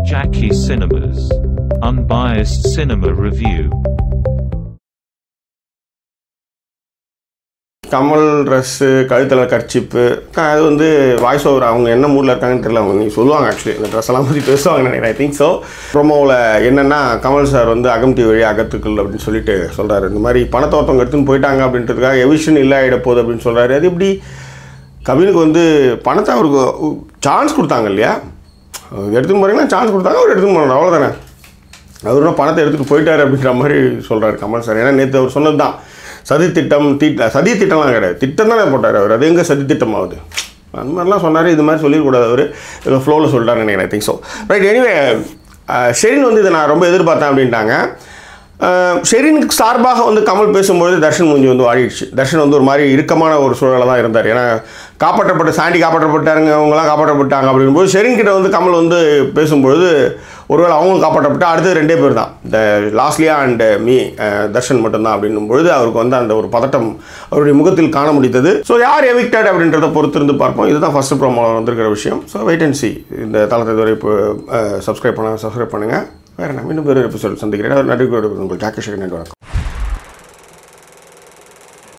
Jackie Cinemas. Unbiased cinema review. Kamal dress கழுத்தில் kerchief அது வந்து வாய்ஸ் ஓவர் அவங்க என்ன மூடில் இருக்காங்கன்னு தெரியல அவங்க நீ சொல்லுவாங்க ஆக்சுவலி இந்த ட்ரெஸ் எல்லாம் பற்றி பேசுவாங்க நினைக்கிறேன் ஐ திங்க் ஸோ ப்ரோமோவில் என்னென்னா கமல் சார் வந்து அகம்டி வழி அகத்துக்கள் அப்படின்னு சொல்லிட்டு சொல்கிறாரு இந்த மாதிரி பணத்தை ஒருத்தவங்க எடுத்துன்னு போயிட்டாங்க அப்படின்றதுக்காக எவிஷன் இல்லை ஆகிட போகுது அப்படின்னு சொல்கிறாரு அது எப்படி கவினுக்கு வந்து பணத்தை அவருக்கு சான்ஸ் கொடுத்தாங்க இல்லையா எடுத்துன்னு போகிறீங்கன்னா சான்ஸ் கொடுத்தாங்க அவர் எடுத்துன்னு போனார் அவ்வளோதானே அவரும் பணத்தை எடுத்துகிட்டு போயிட்டாரு அப்படின்ற மாதிரி சொல்கிறாரு கமல் சார் ஏன்னா நேற்று அவர் சொன்னது தான் சதி திட்டம் தீட்ட சதி திட்டம்லாம் கிடையாது திட்டம் தானே போட்டார் அவர் அது எங்கே சதி திட்டம் ஆகுது அந்த மாதிரிலாம் சொன்னார் இது மாதிரி சொல்லிடக்கூடாது அவர் ஏதோ ஃப்ளோவில் சொல்லிட்டாரு நினைக்கிறேன் think so right anyway Sherin வந்து இதை நான் ரொம்ப எதிர்பார்த்தேன் அப்படின்ட்டாங்க அஹ், ஷெரினுக்கு சார்பாக வந்து கமல் பேசும்பொழுது தர்ஷன் மூஞ்சி வந்து வாடிடுச்சு தர்ஷன் வந்து ஒரு மாதிரி இறுக்கமான ஒரு சூழலில் தான் இருந்தார் ஏன்னா காப்பாற்றப்பட்ட சாண்டி காப்பாற்றப்பட்டாருங்க அவங்களாம் காப்பாற்றப்பட்டாங்க அப்படிங்கும்போது ஷெரின் கிட்ட வந்து கமல் வந்து பேசும்பொழுது ஒருவேளை அவங்களும் காப்பாற்றப்பட்டு அடுத்து ரெண்டே பேர் தான் இந்த லாஸ்லியா அண்ட் மீ தர்ஷன் மட்டும்தான் அப்படின்னும் பொழுது அவருக்கு வந்து அந்த ஒரு பதட்டம் அவருடைய முகத்தில் காண முடித்தது ஸோ யார் எவிக்டட் அப்படின்றத பொறுத்திருந்து பார்ப்போம் இதுதான் ஃபர்ஸ்ட் ப்ரோமோ வந்திருக்கிற விஷயம் ஸோ வெயிட் அண்ட் சி இந்த தளத்தை இதுவரை இப்போ சப்ஸ்கிரைப் பண்ண சப்ஸ்கிரைப் பண்ணுங்கள் வேறு நான் இன்னும் வேறு எபிசோட் சந்திக்கிறேன் நன்றி உங்கள் ஜாக்கி நன்றி வணக்கம்